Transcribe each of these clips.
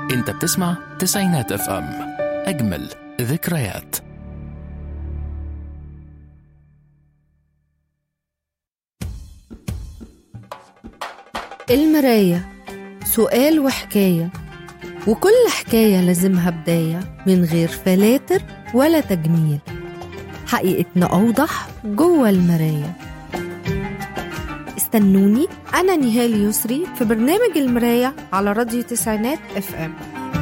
انت بتسمع تسعينات اف ام اجمل ذكريات المراية سؤال وحكاية وكل حكاية لازمها بداية من غير فلاتر ولا تجميل حقيقتنا أوضح جوه المراية استنوني أنا نهال يسري في برنامج المراية على راديو تسعينات اف ام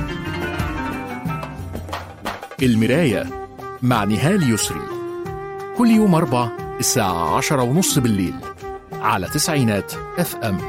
المراية مع نهال يسري كل يوم أربع الساعة عشرة ونص بالليل على تسعينات اف ام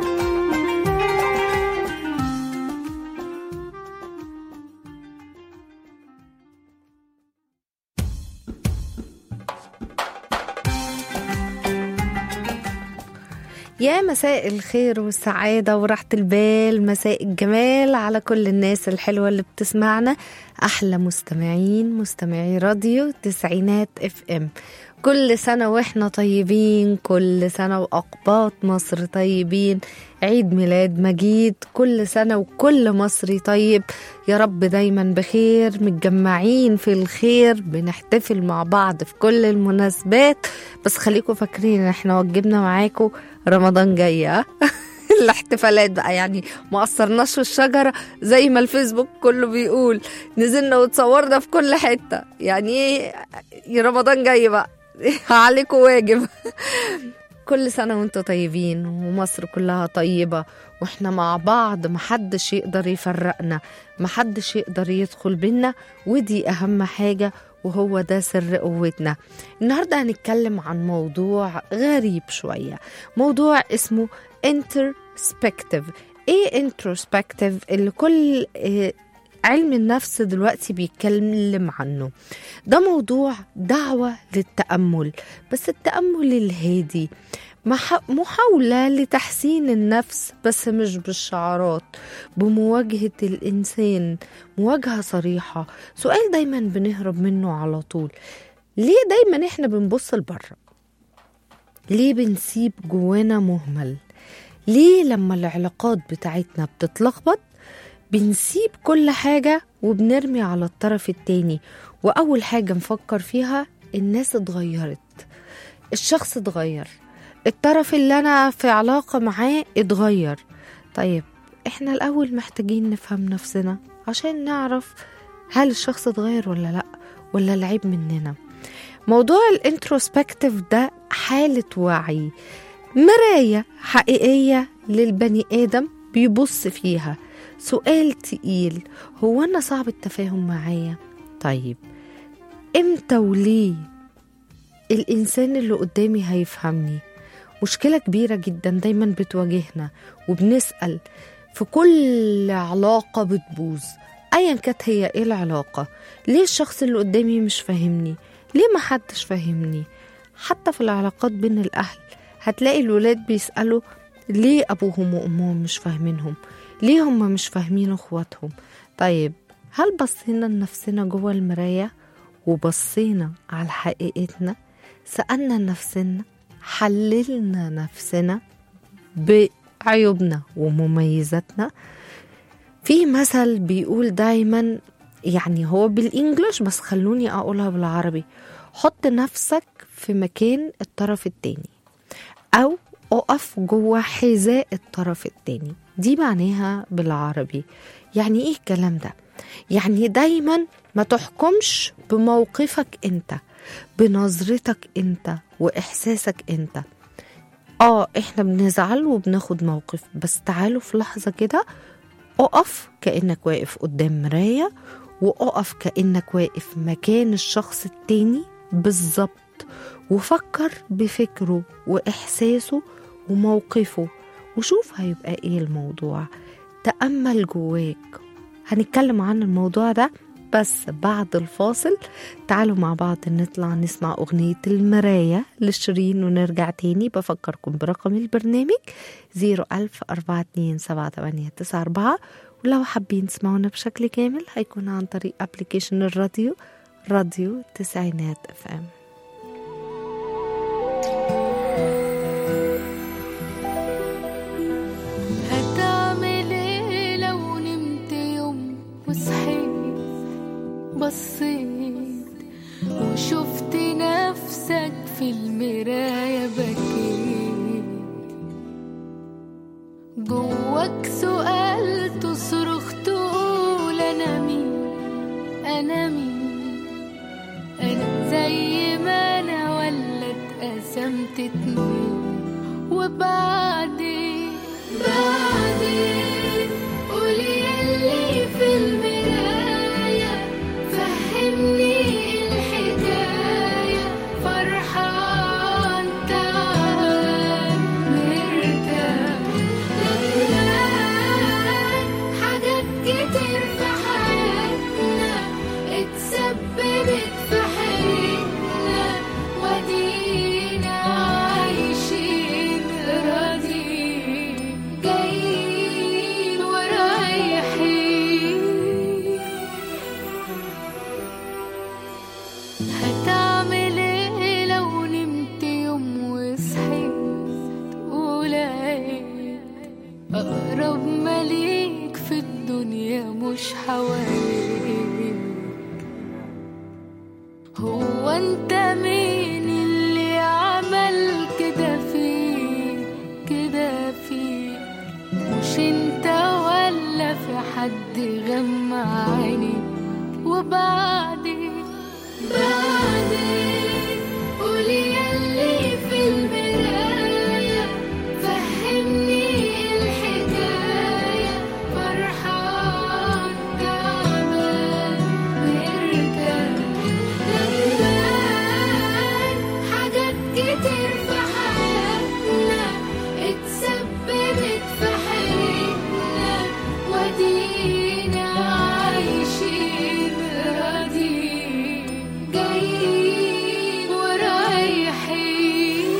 يا مساء الخير والسعادة وراحة البال مساء الجمال على كل الناس الحلوة اللي بتسمعنا أحلى مستمعين مستمعي راديو تسعينات اف ام كل سنة واحنا طيبين كل سنة وأقباط مصر طيبين عيد ميلاد مجيد كل سنة وكل مصري طيب يا رب دايما بخير متجمعين في الخير بنحتفل مع بعض في كل المناسبات بس خليكم فاكرين احنا وجبنا معاكم رمضان جاي ها؟ الاحتفالات بقى يعني ما قصرناش في الشجرة زي ما الفيسبوك كله بيقول نزلنا وتصورنا في كل حتة يعني ايه يا رمضان جاي بقى عليكم واجب كل سنة وانتم طيبين ومصر كلها طيبة واحنا مع بعض محدش يقدر يفرقنا محدش يقدر يدخل بينا ودي أهم حاجة وهو ده سر قوتنا النهاردة هنتكلم عن موضوع غريب شوية موضوع اسمه introspective ايه introspective اللي كل آه، علم النفس دلوقتي بيتكلم عنه ده موضوع دعوة للتأمل بس التأمل الهادي مح- محاولة لتحسين النفس بس مش بالشعارات بمواجهة الإنسان مواجهة صريحة سؤال دايما بنهرب منه على طول ليه دايما احنا بنبص لبره ليه بنسيب جوانا مهمل ليه لما العلاقات بتاعتنا بتتلخبط بنسيب كل حاجة وبنرمي على الطرف التاني وأول حاجة نفكر فيها الناس اتغيرت الشخص اتغير الطرف اللي أنا في علاقة معاه اتغير طيب احنا الأول محتاجين نفهم نفسنا عشان نعرف هل الشخص اتغير ولا لأ ولا العيب مننا موضوع الانتروسبكتيف ده حالة وعي مراية حقيقية للبني آدم بيبص فيها سؤال تقيل هو أنا صعب التفاهم معايا طيب امتى وليه الإنسان اللي قدامي هيفهمني مشكلة كبيرة جدا دايما بتواجهنا وبنسأل في كل علاقة بتبوظ أيا كانت هي إيه العلاقة ليه الشخص اللي قدامي مش فاهمني ليه ما حدش فاهمني حتى في العلاقات بين الأهل هتلاقي الولاد بيسألوا ليه أبوهم وأمهم مش فاهمينهم ليه هم مش فاهمين اخواتهم طيب هل بصينا لنفسنا جوه المراية وبصينا على حقيقتنا سألنا نفسنا حللنا نفسنا بعيوبنا ومميزاتنا في مثل بيقول دايما يعني هو بالإنجلش بس خلوني أقولها بالعربي حط نفسك في مكان الطرف التاني أو أقف جوه حذاء الطرف التاني دي معناها بالعربي يعني إيه الكلام ده؟ يعني دايما ما تحكمش بموقفك أنت بنظرتك أنت وإحساسك أنت اه احنا بنزعل وبناخد موقف بس تعالوا في لحظة كده اقف كأنك واقف قدام مراية واقف كأنك واقف مكان الشخص التاني بالظبط وفكر بفكره وإحساسه وموقفه وشوف هيبقى ايه الموضوع تأمل جواك هنتكلم عن الموضوع ده بس بعد الفاصل تعالوا مع بعض نطلع نسمع أغنية المراية لشيرين ونرجع تاني بفكركم برقم البرنامج 010427894 ولو حابين تسمعونا بشكل كامل هيكون عن طريق ابلكيشن الراديو راديو تسعينات اف ام هتعمل ايه لو نمت يوم جواك سؤال تصرخ تقول انا مين انا مين انا زي ما انا ولا اتقسمت اتنين وبعدين بعدين قولي يلي في المراية فهمني الحكاية فرحان تعال مرتاح ندمان حاجات كتير في حياتنا اتسببت في حياتنا ودينا عايشين راضيين جايين ورايحين هتعمل ايه لو نمت يوم وصحيت تقول عيد اقرب مليك في الدنيا مش حواليك هو انت مين اللي عمل كده فيك كده فيك مش انت ولا في حد غمى عينيك وبعدين بعدين قولي يلي في المراية فهمني الحكاية فرحان تعبان مرتاح ندمان حاجات كتير في حياتنا اتسببت في حياتنا ودينا عايشين راضيين جايين ورايحين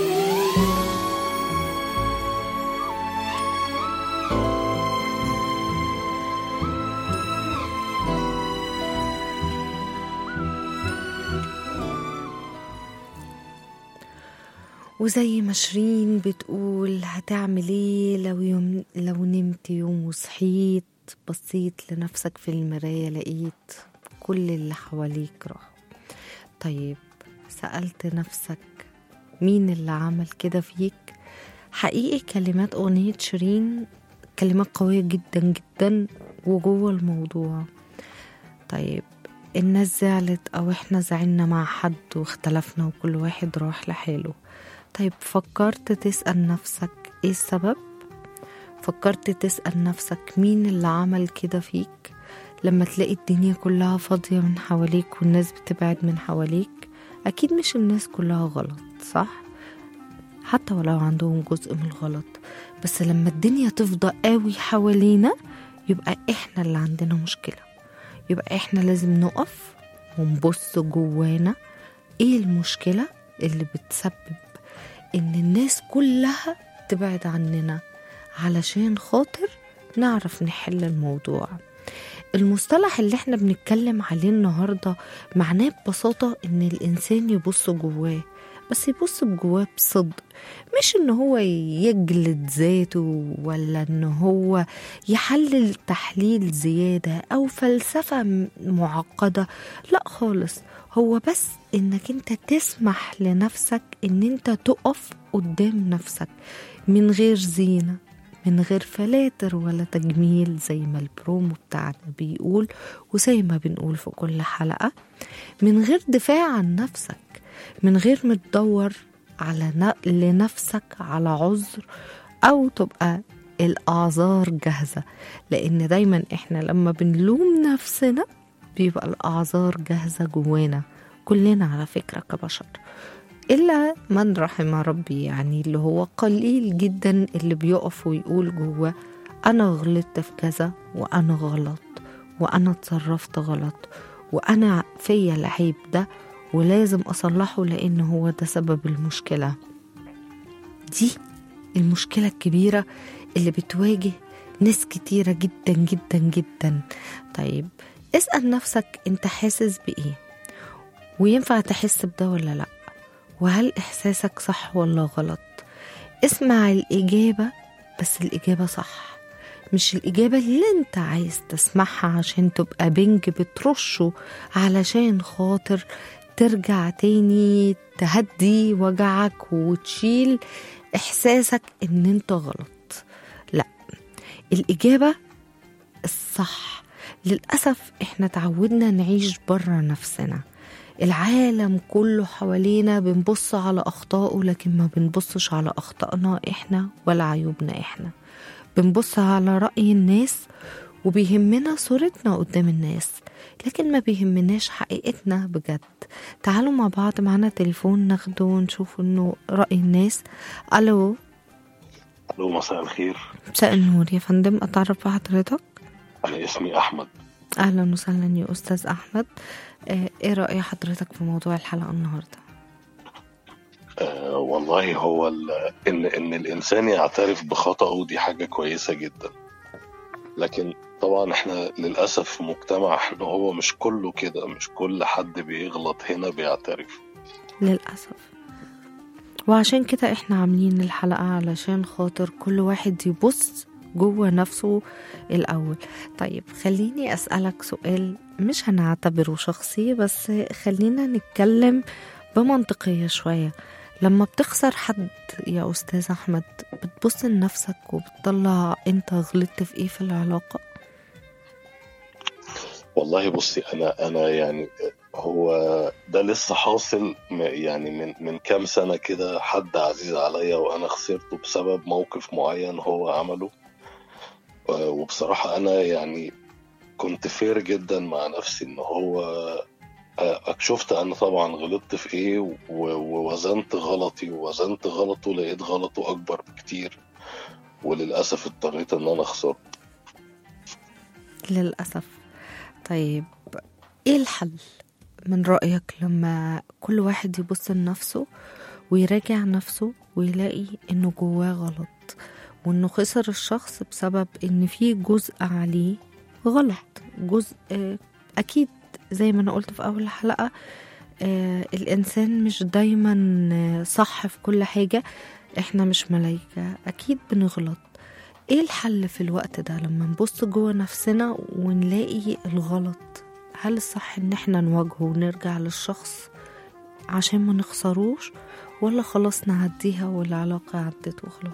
وزي ما شيرين بتقول هتعمل ايه لو يوم لو نمت يوم وصحيت بصيت لنفسك في المراية لقيت كل اللي حواليك راحوا طيب سألت نفسك مين اللي عمل كده فيك حقيقي كلمات أغنية شيرين كلمات قوية جدا جدا وجوه الموضوع طيب الناس زعلت أو احنا زعلنا مع حد واختلفنا وكل واحد راح لحاله طيب فكرت تسأل نفسك ايه السبب؟ فكرت تسأل نفسك مين اللي عمل كده فيك لما تلاقي الدنيا كلها فاضية من حواليك والناس بتبعد من حواليك أكيد مش الناس كلها غلط صح؟ حتى ولو عندهم جزء من الغلط بس لما الدنيا تفضى قوي حوالينا يبقى احنا اللي عندنا مشكلة يبقى احنا لازم نقف ونبص جوانا ايه المشكلة اللي بتسبب ان الناس كلها تبعد عننا علشان خاطر نعرف نحل الموضوع المصطلح اللي احنا بنتكلم عليه النهاردة معناه ببساطة ان الانسان يبص جواه بس يبص بجواه بصدق مش ان هو يجلد ذاته ولا ان هو يحلل تحليل زيادة او فلسفة م- معقدة لا خالص هو بس انك انت تسمح لنفسك ان انت تقف قدام نفسك من غير زينة من غير فلاتر ولا تجميل زي ما البرومو بتاعنا بيقول وزي ما بنقول في كل حلقة من غير دفاع عن نفسك من غير ما تدور على ن- لنفسك على عذر أو تبقى الأعذار جاهزة لأن دايما إحنا لما بنلوم نفسنا بيبقى الأعذار جاهزة جوانا كلنا على فكرة كبشر إلا من رحم ربي يعني اللي هو قليل جدا اللي بيقف ويقول جواه أنا غلطت في كذا وأنا غلط وأنا اتصرفت غلط وأنا فيا العيب ده ولازم أصلحه لأن هو ده سبب المشكلة دي المشكلة الكبيرة اللي بتواجه ناس كتيرة جدا جدا جدا طيب اسأل نفسك انت حاسس بإيه وينفع تحس بده ولا لأ وهل إحساسك صح ولا غلط اسمع الإجابة بس الإجابة صح مش الإجابة اللي أنت عايز تسمعها عشان تبقى بنج بترشه علشان خاطر ترجع تاني تهدي وجعك وتشيل إحساسك إن أنت غلط لا الإجابة الصح للأسف إحنا تعودنا نعيش برا نفسنا العالم كله حوالينا بنبص على أخطائه لكن ما بنبصش على أخطائنا إحنا ولا عيوبنا إحنا بنبص على رأي الناس وبيهمنا صورتنا قدام الناس لكن ما بيهمناش حقيقتنا بجد تعالوا مع بعض معنا تليفون ناخده ونشوف انه رأي الناس الو الو مساء الخير مساء النور يا فندم اتعرف بحضرتك انا اسمي احمد اهلا وسهلا يا استاذ احمد آه، ايه رأي حضرتك في موضوع الحلقة النهاردة آه والله هو ال- ان ان الانسان يعترف بخطأه دي حاجه كويسه جدا لكن طبعا احنا للاسف في مجتمع احنا هو مش كله كده مش كل حد بيغلط هنا بيعترف للأسف وعشان كده احنا عاملين الحلقة علشان خاطر كل واحد يبص جوه نفسه الأول طيب خليني أسألك سؤال مش هنعتبره شخصي بس خلينا نتكلم بمنطقية شوية لما بتخسر حد يا أستاذ أحمد بتبص لنفسك وبتطلع أنت غلطت في إيه في العلاقة والله بصي انا انا يعني هو ده لسه حاصل م- يعني من من كام سنه كده حد عزيز عليا وانا خسرته بسبب موقف معين هو عمله آه، وبصراحه انا يعني كنت فير جدا مع نفسي ان هو آه، شفت انا طبعا غلطت في ايه و- ووزنت غلطي ووزنت غلطه لقيت غلطه اكبر بكتير وللاسف اضطريت ان انا اخسره للأسف طيب إيه الحل من رأيك لما كل واحد يبص لنفسه ويراجع نفسه ويلاقي إنه جواه غلط وإنه خسر الشخص بسبب إن في جزء عليه غلط جزء آه، أكيد زي ما أنا قلت في أول الحلقة آه، الإنسان مش دايما آه، صح في كل حاجة إحنا مش ملايكة أكيد بنغلط ايه الحل في الوقت ده لما نبص جوه نفسنا ونلاقي الغلط هل الصح ان احنا نواجهه ونرجع للشخص عشان ما نخسروش ولا خلاص نعديها والعلاقة عدت وخلاص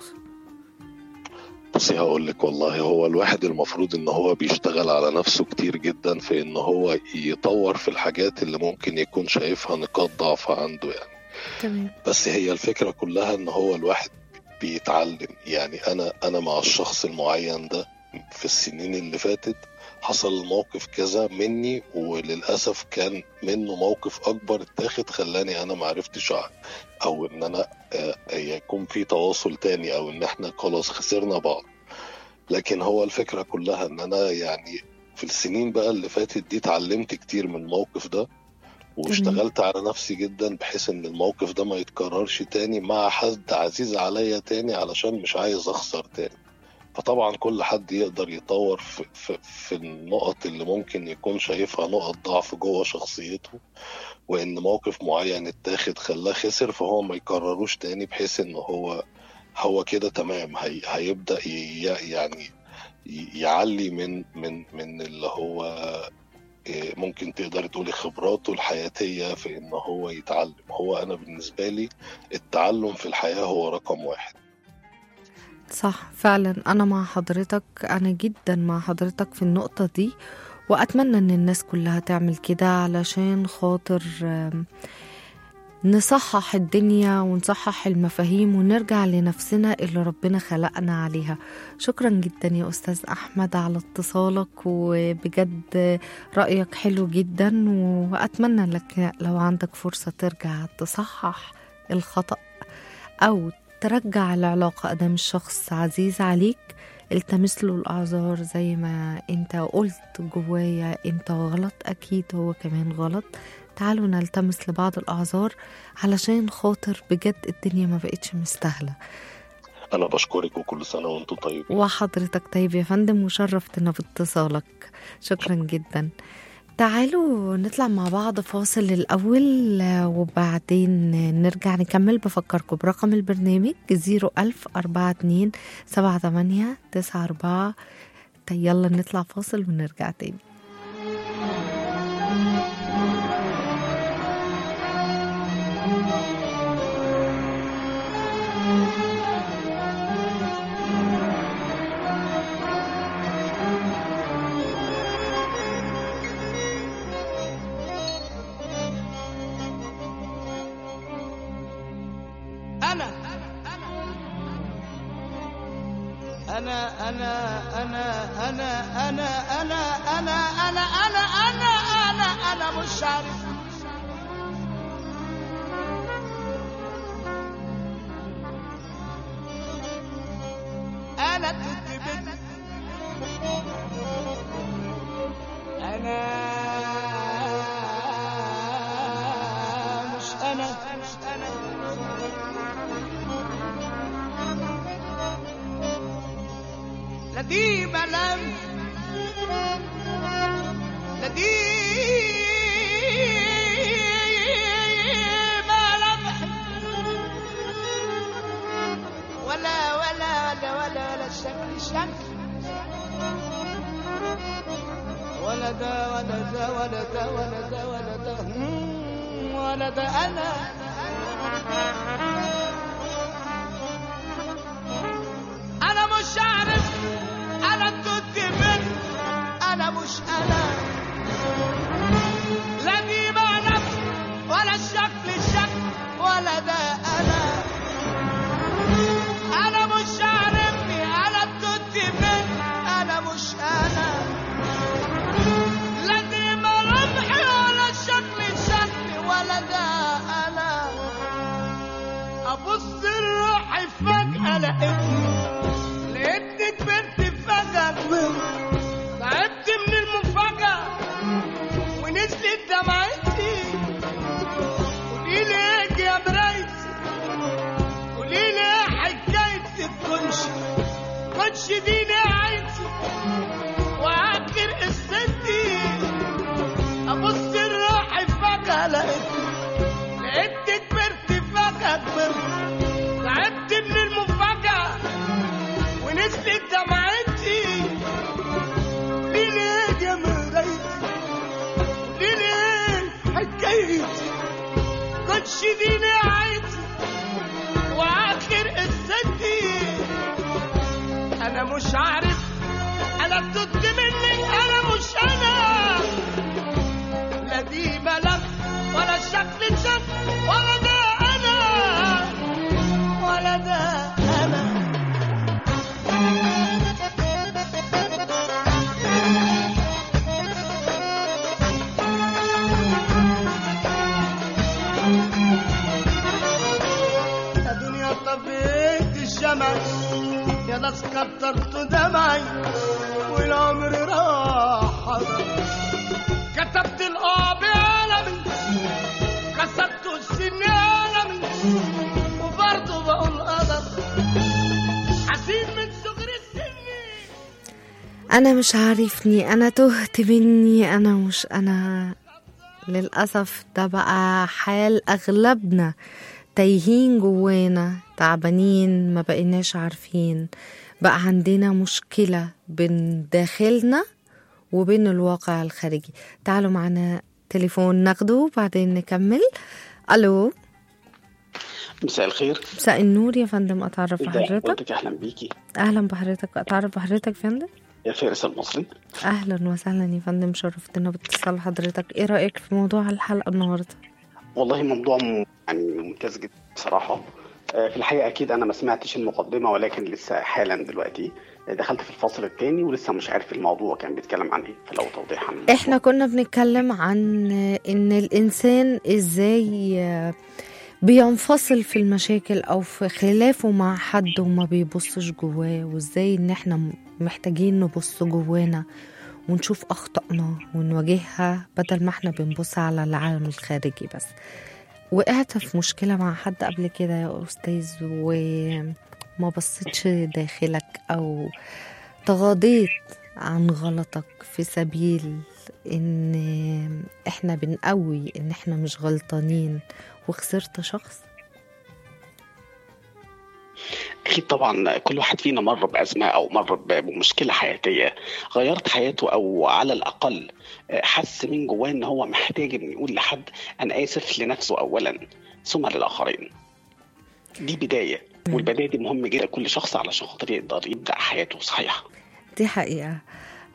بصي هقول لك والله هو الواحد المفروض ان هو بيشتغل على نفسه كتير جدا في ان هو يطور في الحاجات اللي ممكن يكون شايفها نقاط ضعف عنده يعني تمام بس هي الفكرة كلها ان هو الواحد بيتعلم يعني انا انا مع الشخص المعين ده في السنين اللي فاتت حصل الموقف كذا مني وللاسف كان منه موقف اكبر اتاخد خلاني انا معرفتش أع- او ان انا آه، يكون في تواصل تاني او ان احنا خلاص خسرنا بعض لكن هو الفكرة كلها ان انا يعني في السنين بقى اللي فاتت دي اتعلمت كتير من الموقف ده واشتغلت على نفسي جدا بحيث ان الموقف ده ما يتكررش تاني مع حد عزيز عليا تاني علشان مش عايز اخسر تاني فطبعا كل حد يقدر يطور في, في, في النقط اللي ممكن يكون شايفها نقط ضعف جوه شخصيته وان موقف معين اتاخد خلاه خسر فهو ما يكرروش تاني بحيث ان هو هو كده تمام هي هيبدا ي- يعني ي- يعلي من من من اللي هو إيه، ممكن تقدر تقولي خبراته الحياتية في إن هو يتعلم هو أنا بالنسبة لي التعلم في الحياة هو رقم واحد صح فعلا انا مع حضرتك انا جدا مع حضرتك في النقطة دي واتمنى ان الناس كلها تعمل كده علشان خاطر آم، نصحح الدنيا ونصحح المفاهيم ونرجع لنفسنا اللي ربنا خلقنا عليها شكرا جدا يا أستاذ أحمد على اتصالك وبجد رأيك حلو جدا وأتمنى لك لو عندك فرصة ترجع تصحح الخطأ أو ترجع العلاقة أدام الشخص عزيز عليك التمس له الأعذار زي ما انت قلت جوايا انت غلط أكيد هو كمان غلط تعالوا نلتمس لبعض الأعذار علشان خاطر بجد الدنيا ما بقتش مستاهلة أنا بشكرك وكل سنة وأنتم طيبين وحضرتك طيب يا فندم وشرفتنا باتصالك شكرا جدا تعالوا نطلع مع بعض فاصل الأول آه، وبعدين نرجع نكمل بفكركم برقم البرنامج 01000 42 78 94 يلا نطلع فاصل ونرجع تاني أنا أنا أنا أنا أنا أنا أنا أنا أنا أنا أنا أنا مش عارف أنا كنت بنت أنا مش أنا مش أنا لا دي ملام لا دي ملامح ولا ولا ولا ولا ولا شكل شكل ولا ده ولا ده ولا ده ولا ده ولا ده مم، ولا ده انا انا مش عارف انا كنت من انا مش انا لا دي معنى ولا الشكل شكل ولا ده انا انا مش عارفني انا كنت من انا مش انا لا دي ملامحي ولا الشكل شكل ولا ده انا ابص لروحي فجأة لقيتني لقيتني كبرت فجأة كبرت تعبت من المفاجأة ونزلت دمعتي قولي لي ايه يا مرايتي قولي لي ايه حكايتي الكنش كنش دي نهايتي واخر قصتي ابص لروحي فجأة لقيتني لقيتني كبرت فجأة كبرت تعبت من المفاجأة ونزلت دمعتي ليه ليه يا مرايتي ليه ليه حكايتي كنتش دي نهايتي واخر قصتي انا مش عارف انا بتد مني انا مش انا لا دي ملف ولا شكل شكل ولا ده انا ولا ده انا يا دنيا طفيت الشمس يا ناس كترت دمعي والعمر راح حضر كتبت الآه بعالمي كسبت السن عالمي وبرضه بقول قدر حسين من صغر السن أنا مش عارفني أنا تهت مني أنا مش أنا للأسف ده بقى حال أغلبنا تايهين جوانا تعبانين ما بقيناش عارفين بقى عندنا مشكلة بين داخلنا وبين الواقع الخارجي تعالوا معنا تليفون ناخده وبعدين نكمل ألو مساء الخير مساء النور يا فندم أتعرف ازي بحضرتك حضرتك اهلا بيكي أهلا بحضرتك أتعرف بحضرتك يا فندم يا فارس المصري اهلا وسهلا يا فندم شرفتنا باتصال حضرتك ايه رايك في موضوع الحلقه النهارده والله موضوع م- يعني ممتاز جدا بصراحه آه، في الحقيقه اكيد انا ما سمعتش المقدمه ولكن لسه حالا دلوقتي دخلت في الفصل الثاني ولسه مش عارف الموضوع كان بيتكلم عن ايه فلو توضيح عن الموضوع. احنا كنا بنتكلم عن ان الانسان ازاي بينفصل في المشاكل او في خلافه مع حد وما بيبصش جواه وازاي ان احنا محتاجين نبص جوانا ونشوف اخطائنا ونواجهها بدل ما احنا بنبص على العالم الخارجي بس وقعت في مشكلة مع حد قبل كده يا أستاذ وما بصيتش داخلك أو تغاضيت عن غلطك في سبيل ان احنا بنقوي ان احنا مش غلطانين وخسرت شخص اكيد طبعا كل واحد فينا مر بازمه او مر بمشكله حياتيه غيرت حياته او على الاقل حس من جواه ان هو محتاج انه يقول لحد انا اسف لنفسه اولا ثم للاخرين دي بدايه والبدايه دي مهمه جدا لكل شخص علشان خاطر يقدر يبدا حياته صحيحه دي حقيقة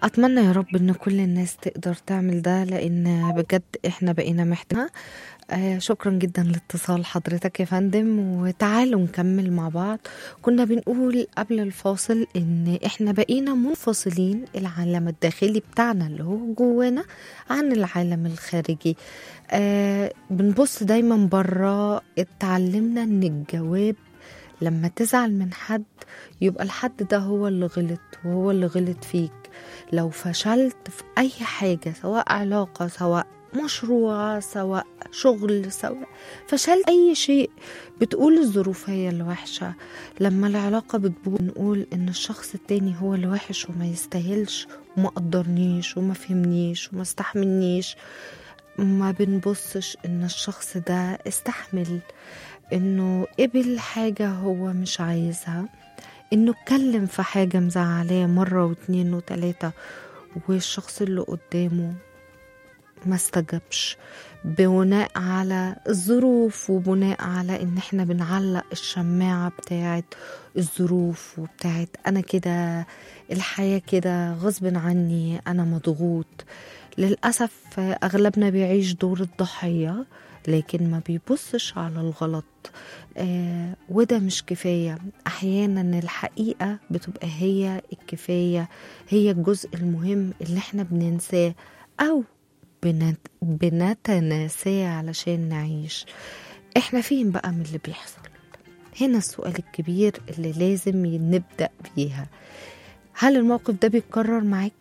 اتمنى يا رب ان كل الناس تقدر تعمل ده لان بجد احنا بقينا محتاجين آه شكرا جدا لاتصال حضرتك يا فندم وتعالوا نكمل مع بعض كنا بنقول قبل الفاصل ان احنا بقينا منفصلين العالم الداخلي بتاعنا اللي هو جوانا عن العالم الخارجي آه بنبص دايما بره اتعلمنا ان الجواب لما تزعل من حد يبقى الحد ده هو اللي غلط وهو اللي غلط فيك لو فشلت في أي حاجة سواء علاقة سواء مشروع سواء شغل سواء فشلت أي شيء بتقول الظروف هي اللي وحشة لما العلاقة بتبوظ نقول إن الشخص التاني هو اللي وحش وما يستاهلش وما قدرنيش وما فهمنيش وما استحملنيش ما بنبصش إن الشخص ده استحمل إنه قبل حاجة هو مش عايزها انه اتكلم في حاجة مزعلاه مرة واتنين وتلاتة والشخص اللي قدامه ما استجابش بناء على الظروف وبناء على ان احنا بنعلق الشماعة بتاعت الظروف وبتاعت انا كده الحياة كده غصب عني انا مضغوط للأسف أغلبنا بيعيش دور الضحية لكن ما بيبصش على الغلط آه وده مش كفاية أحيانا الحقيقة بتبقى هي الكفاية هي الجزء المهم اللي احنا بننساه أو بنت بنتناساه علشان نعيش احنا فين بقى من اللي بيحصل هنا السؤال الكبير اللي لازم نبدأ بيها هل الموقف ده بيتكرر معاك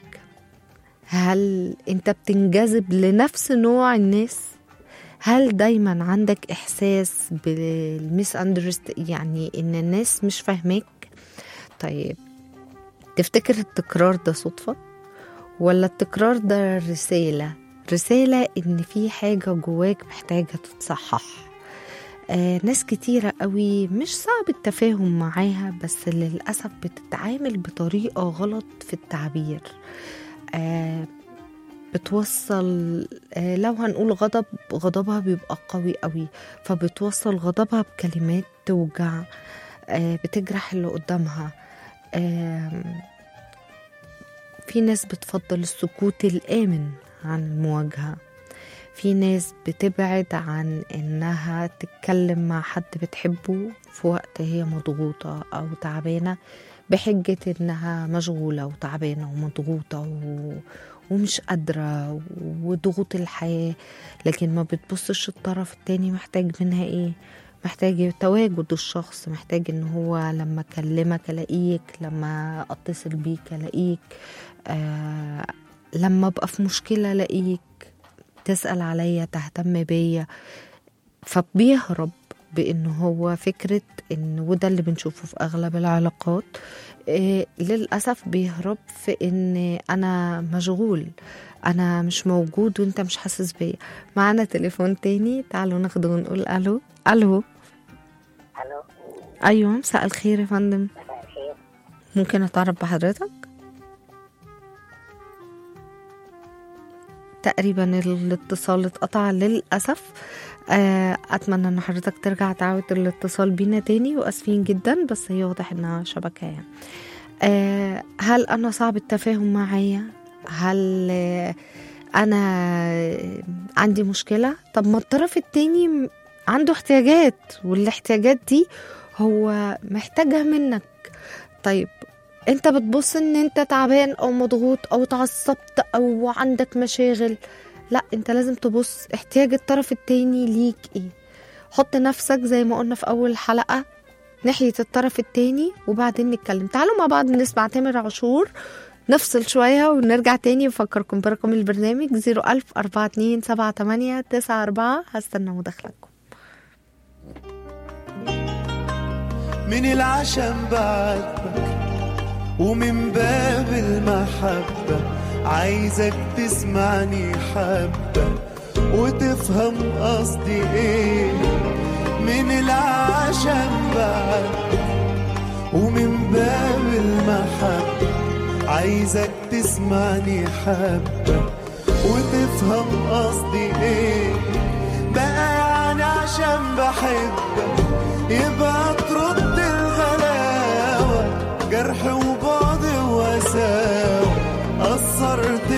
هل انت بتنجذب لنفس نوع الناس هل دايما عندك احساس بالميس اندرست يعني ان الناس مش فاهماك طيب تفتكر التكرار ده صدفة ولا التكرار ده رسالة رسالة ان في حاجة جواك محتاجة تتصحح آه ناس كتيرة قوي مش صعب التفاهم معاها بس للأسف بتتعامل بطريقة غلط في التعبير آه بتوصل آه لو هنقول غضب غضبها بيبقى قوي قوي فبتوصل غضبها بكلمات توجع آه بتجرح اللي قدامها آه في ناس بتفضل السكوت الآمن عن المواجهة في ناس بتبعد عن انها تتكلم مع حد بتحبه في وقت هي مضغوطة او تعبانة بحجة انها مشغولة وتعبانة ومضغوطة و... ومش قادرة وضغوط الحياة لكن ما بتبصش الطرف التاني محتاج منها ايه محتاج تواجد الشخص محتاج ان هو لما اكلمك الاقيك لما اتصل بيك الاقيك آه لما ابقى في مشكلة الاقيك تسأل عليا تهتم بيا فبيهرب بان هو فكرة ان وده اللي بنشوفه في اغلب العلاقات إيه للأسف بيهرب في ان انا مشغول انا مش موجود وانت مش حاسس بيا معانا تليفون تاني تعالوا ناخده ونقول الو الو الو ايوه مساء الخير يا فندم مساء الخير ممكن اتعرف بحضرتك تقريبا الاتصال اتقطع للأسف آه، أتمنى أن حضرتك ترجع تعود الاتصال بينا تاني وأسفين جدا بس هي واضح إنها شبكة يعني آه، هل أنا صعب التفاهم معايا هل آه، أنا عندي مشكلة طب ما الطرف التاني م- عنده احتياجات والاحتياجات دي هو محتاجها منك طيب انت بتبص ان انت تعبان او مضغوط او اتعصبت او عندك مشاغل لا انت لازم تبص احتياج الطرف التاني ليك ايه حط نفسك زي ما قلنا في اول حلقة ناحية الطرف التاني وبعدين نتكلم تعالوا مع بعض نسمع تامر عاشور نفصل شوية ونرجع تاني نفكركم برقم البرنامج 01000 42 78 94 هستنى مداخلتكم من العشم بعاتبك ومن باب المحبة عايزك تسمعني حبة وتفهم قصدي ايه من العشم بعاتبك ومن باب المحبة عايزك تسمعني حبة وتفهم قصدي ايه بقى يعني عشان بحبك يبقى ترد الغلاوة جرح وبعد وساوى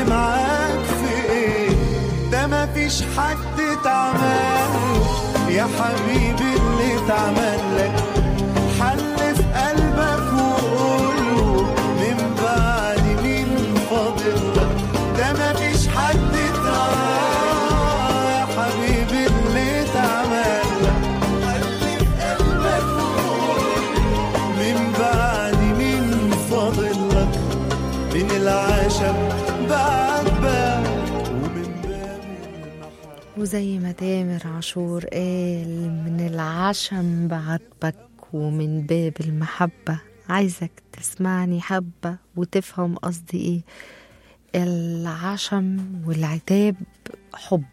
اللي معاك في ايه ده مفيش حد اتعمل يا حبيبي اللي اتعمل لك حل في قلبك وقوله من بعد مين فاضل لك ده مفيش حد اتعمل يا حبيبي اللي اتعمل لك حل في قلبك وقوله من بعد مين فاضل لك من العشم بعاتبك ومن باب المحبة وزي ما تامر عاشور قال من العشم بعاتبك ومن باب المحبة عايزك تسمعني حبة وتفهم قصدي ايه العشم والعتاب حب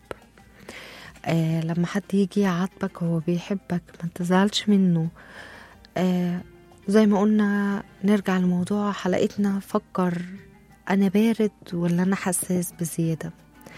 آه لما حد يجي يعاتبك هو بيحبك ما تزعلش منه آه زي ما قلنا نرجع لموضوع حلقتنا فكر انا بارد ولا انا حساس بزياده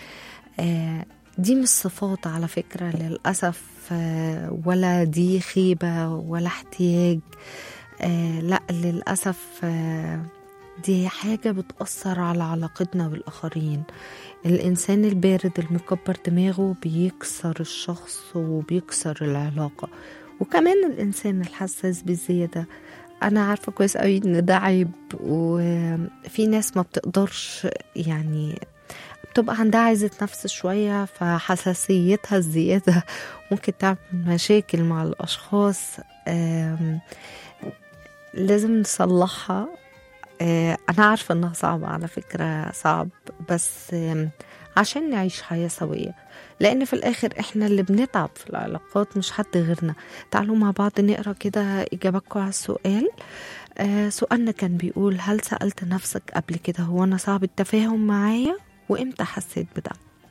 آه دي مش صفات على فكرة للأسف آه، ولا دي خيبة ولا احتياج آه، لا للأسف آه، دي حاجة بتأثر على علاقتنا بالآخرين الإنسان البارد المكبر دماغه بيكسر الشخص وبيكسر العلاقة وكمان الإنسان الحساس بزيادة أنا عارفة كويس قوي إن ده عيب وفي ناس ما بتقدرش يعني بتبقى عندها عايزة نفس شوية فحساسيتها الزيادة ممكن تعمل مشاكل مع الأشخاص آم، لازم نصلحها آه، أنا عارفة إنها صعبة على فكرة صعب بس آم، عشان نعيش حياة سوية لأن في الآخر إحنا اللي بنتعب في العلاقات مش حد غيرنا تعالوا مع بعض نقرأ كده إجاباتكم على السؤال آه سؤالنا كان بيقول هل سألت نفسك قبل كده هو أنا صعب التفاهم معايا وإمتى حسيت بده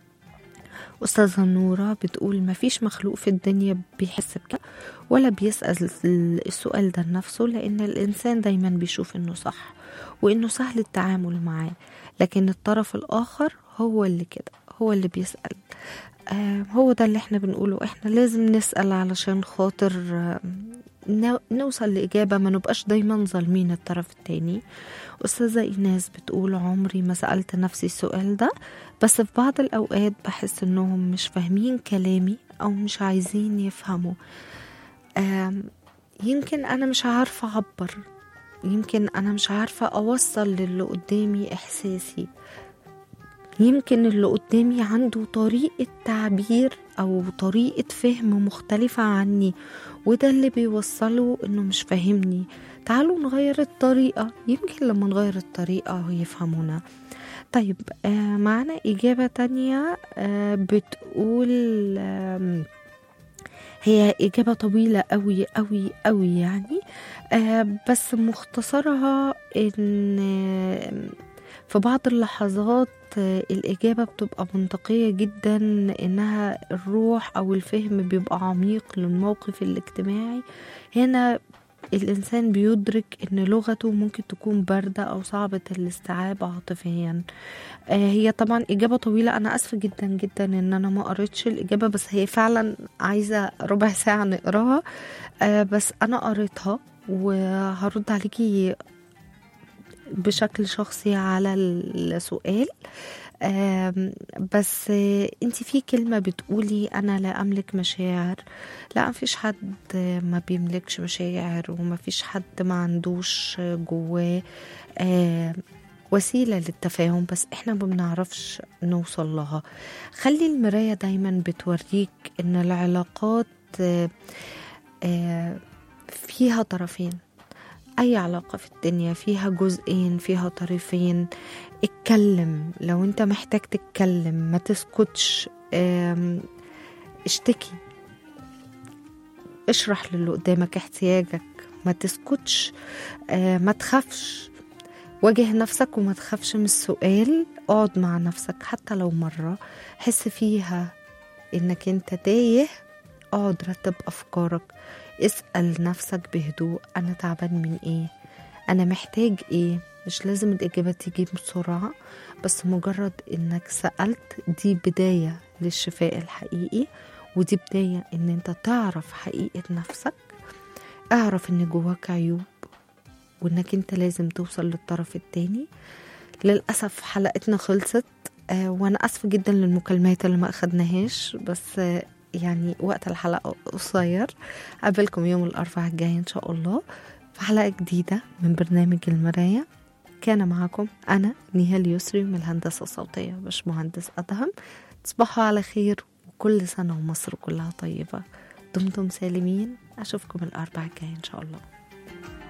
أستاذة نورة بتقول مفيش مخلوق في الدنيا بيحس بكده ولا بيسأل السؤال ده لنفسه لأن الإنسان دايما بيشوف إنه صح وإنه سهل التعامل معاه لكن الطرف الآخر هو اللي كده هو اللي بيسأل آه هو ده اللي احنا بنقوله احنا لازم نسأل علشان خاطر آه نو- نوصل لإجابة ما نبقاش دايما ظالمين الطرف التاني أستاذة إيناس بتقول عمري ما سألت نفسي السؤال ده بس في بعض الأوقات بحس إنهم مش فاهمين كلامي أو مش عايزين يفهموا آم، يمكن أنا مش عارفة أعبر يمكن أنا مش عارفة أوصل للي قدامي إحساسي يمكن اللي قدامي عنده طريقة تعبير أو طريقة فهم مختلفة عني وده اللي بيوصله إنه مش فاهمني تعالوا نغير الطريقة يمكن لما نغير الطريقة يفهمونا طيب آه معنا إجابة تانية آه بتقول آم، هي إجابة طويلة قوي قوي قوي يعني آه بس مختصرها إن آه، في بعض اللحظات آه، الإجابة بتبقى منطقية جدا إنها الروح أو الفهم بيبقى عميق للموقف الاجتماعي هنا الإنسان بيدرك إن لغته ممكن تكون باردة أو صعبة الاستيعاب عاطفيا آه، هي طبعا إجابة طويلة أنا أسفة جدا جدا إن أنا ما قريتش الإجابة بس هي فعلا عايزة ربع ساعة نقراها آه، بس أنا قريتها وهرد عليكي بشكل شخصي على السؤال آم، بس آه، انت في كلمة بتقولي انا لا املك مشاعر لا مفيش حد ما بيملكش مشاعر ومفيش حد ما عندوش جواه آه، وسيلة للتفاهم بس احنا ما بنعرفش نوصل لها خلي المراية دايما بتوريك ان العلاقات آه، آه، فيها طرفين أي علاقة في الدنيا فيها جزئين فيها طرفين اتكلم لو انت محتاج تتكلم ما تسكتش آم، اشتكي اشرح للي قدامك احتياجك ما تسكتش آه، ما تخافش واجه نفسك وما تخافش من السؤال اقعد مع نفسك حتى لو مرة حس فيها انك انت تايه اقعد رتب افكارك اسأل نفسك بهدوء انا تعبان من ايه انا محتاج ايه مش لازم الاجابة تيجي بسرعة بس مجرد انك سألت دي بداية للشفاء الحقيقي ودي بداية ان انت تعرف حقيقة نفسك اعرف ان جواك عيوب وانك انت لازم توصل للطرف التاني للأسف حلقتنا خلصت آه، وأنا أسفة جدا للمكالمات اللي ما أخدناهاش بس آه، يعني وقت الحلقة قصير قابلكم يوم الأربعاء الجاي إن شاء الله في حلقة جديدة من برنامج المراية كان معكم أنا نهال يسري من الهندسة الصوتية باش مهندس أدهم تصبحوا على خير وكل سنة ومصر كلها طيبة دمتم سالمين أشوفكم الأربعاء الجاي إن شاء الله